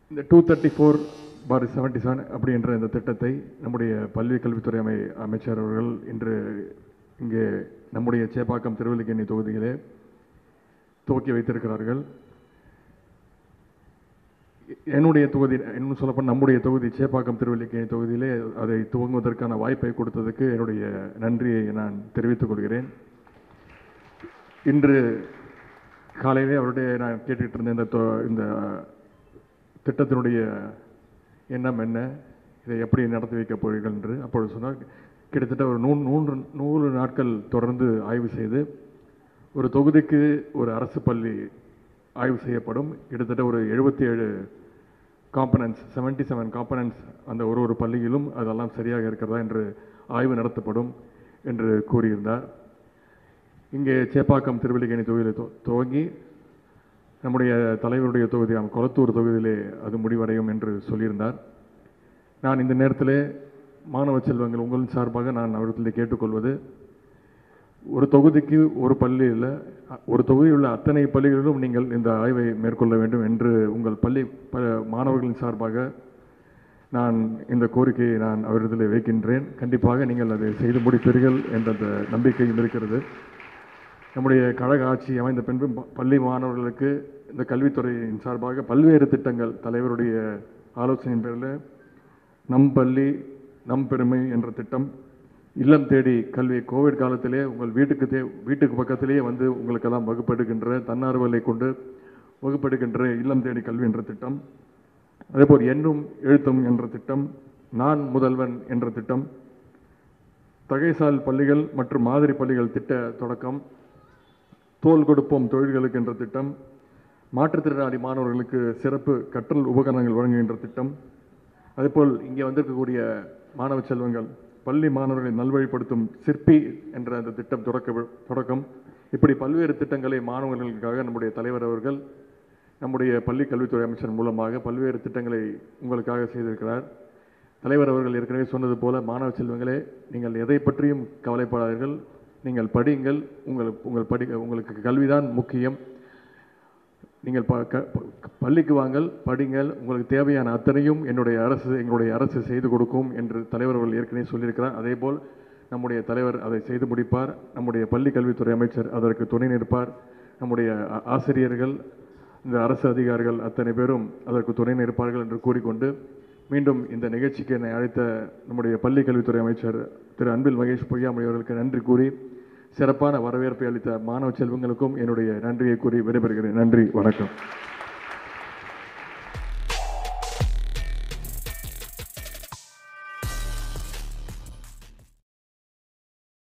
இந்த two thirty four bar seventy seven அப்படின்ற இந்த திட்டத்தை நம்முடைய பல்வி கல்வித்துறை அமை அமைச்சர் அவர்கள் இன்று இங்கே நம்முடைய சேப்பாக்கம் திருவல்லிக்கேணி தொகுதியிலே துவக்கி வைத்திருக்கிறார்கள் என்னுடைய தொகுதி இன்னும் சொல்லப்போனால் நம்முடைய தொகுதி சேப்பாக்கம் திருவல்லிக்கேணி தொகுதியிலே அதை துவங்குவதற்கான வாய்ப்பை கொடுத்ததுக்கு என்னுடைய நன்றியை நான் தெரிவித்துக் கொள்கிறேன் இன்று காலையிலே அவருடைய நான் கேட்டுக்கிட்டு இருந்த இந்த தொ- இந்த திட்டத்தினுடைய எண்ணம் என்ன இதை எப்படி நடத்தி வைக்கப் போறீர்கள் என்று அப்பொழுது சொன்னார் கிட்டத்தட்ட ஒரு நூ நூன்று நூறு நாட்கள் தொடர்ந்து ஆய்வு செய்து ஒரு தொகுதிக்கு ஒரு அரசு பள்ளி ஆய்வு செய்யப்படும் கிட்டத்தட்ட ஒரு எழுபத்தி ஏழு காம்பனன்ட்ஸ் செவன்டி செவன் காம்பனன்ட்ஸ் அந்த ஒரு ஒரு பள்ளியிலும் அதெல்லாம் சரியாக இருக்கிறதா என்று ஆய்வு நடத்தப்படும் என்று கூறியிருந்தார் இங்கே சேப்பாக்கம் திருவல்லிக்கேணி தொகுதியில் துவ- துவங்கி நம்முடைய தலைவருடைய தொகுதியாம் கொளத்தூர் தொகுதியிலே அது முடிவடையும் என்று சொல்லியிருந்தார் நான் இந்த நேரத்திலே மாணவ செல்வங்கள் உங்களின் சார்பாக நான் அவர்களிடம் கேட்டுக்கொள்வது ஒரு தொகுதிக்கு ஒரு பள்ளியில் அ- ஒரு தொகுதியில் உள்ள அத்தனை பள்ளிகளிலும் நீங்கள் இந்த ஆய்வை மேற்கொள்ள வேண்டும் என்று உங்கள் பள்ளி ப மாணவர்களின் சார்பாக நான் இந்த கோரிக்கையை நான் அவரிடத்தில் வைக்கின்றேன் கண்டிப்பாக நீங்கள் அதை செய்து முடிப்பீர்கள் என்ற அந்த நம்பிக்கையும் இருக்கிறது நம்முடைய கழக ஆட்சி அமைந்த பின்பு ப- பள்ளி மாணவர்களுக்கு இந்த கல்வித்துறையின் சார்பாக பல்வேறு திட்டங்கள் தலைவருடைய ஆலோசனையின் பேரில் நம் பள்ளி நம் பெருமை என்ற திட்டம் இல்லம் தேடி கல்வி கோவிட் காலத்திலே உங்கள் வீட்டுக்கு தே வீட்டுக்கு பக்கத்திலேயே வந்து உங்களுக்கெல்லாம் வகுப்பெடுக்கின்ற தன்னார்வலை கொண்டு வகுப்பெடுக்கின்ற இல்லம் தேடி கல்வி என்ற திட்டம் அதேபோல் எண்ணும் எழுத்தும் என்ற திட்டம் நான் முதல்வன் என்ற திட்டம் தகைசால் பள்ளிகள் மற்றும் மாதிரி பள்ளிகள் திட்ட தொடக்கம் தோல் கொடுப்போம் தொழில்களுக்கு என்ற திட்டம் மாற்றுத்திறனாளி மாணவர்களுக்கு சிறப்பு கற்றல் உபகரணங்கள் வழங்குகின்ற திட்டம் அதேபோல் இங்கே வந்திருக்கக்கூடிய மாணவ செல்வங்கள் பள்ளி மாணவர்களை நல்வழிப்படுத்தும் சிற்பி என்ற அந்த திட்டம் தொடக்க வி- தொடக்கம் இப்படி பல்வேறு திட்டங்களை மாணவர்களுக்காக நம்முடைய தலைவர் அவர்கள் நம்முடைய பள்ளி கல்வித்துறை அமைச்சர் மூலமாக பல்வேறு திட்டங்களை உங்களுக்காக செய்திருக்கிறார் தலைவர் அவர்கள் ஏற்கனவே சொன்னது போல மாணவ செல்வங்களே நீங்கள் எதை பற்றியும் கவலைப்படாதீர்கள் நீங்கள் படியுங்கள் உங்கள் உங்கள் படி உங்களுக்கு கல்விதான் முக்கியம் நீங்கள் ப க ப- பள்ளிக்கு வாங்கள் படிங்கள் உங்களுக்கு தேவையான அத்தனையும் என்னுடைய அரசு எங்களுடைய அரசு செய்து கொடுக்கும் என்று தலைவர் அவர்கள் ஏற்கனவே சொல்லியிருக்கிறார் அதேபோல் நம்முடைய தலைவர் அதை செய்து முடிப்பார் நம்முடைய பள்ளி கல்வித்துறை அமைச்சர் அதற்கு துணை நிற்பார் நம்முடைய ஆ- ஆசிரியர்கள் இந்த அரசு அதிகாரிகள் அத்தனை பேரும் அதற்கு துணை நிற்பார்கள் என்று கூறிக்கொண்டு மீண்டும் இந்த நிகழ்ச்சிக்கு என்னை அழைத்த நம்முடைய பள்ளி கல்வித்துறை அமைச்சர் திரு அன்பில் மகேஷ் பொய்யாமொழி அவர்களுக்கு நன்றி கூறி சிறப்பான வரவேற்பை அளித்த மாணவ செல்வங்களுக்கும் என்னுடைய நன்றியை கூறி விடைபெறுகிறேன் நன்றி வணக்கம்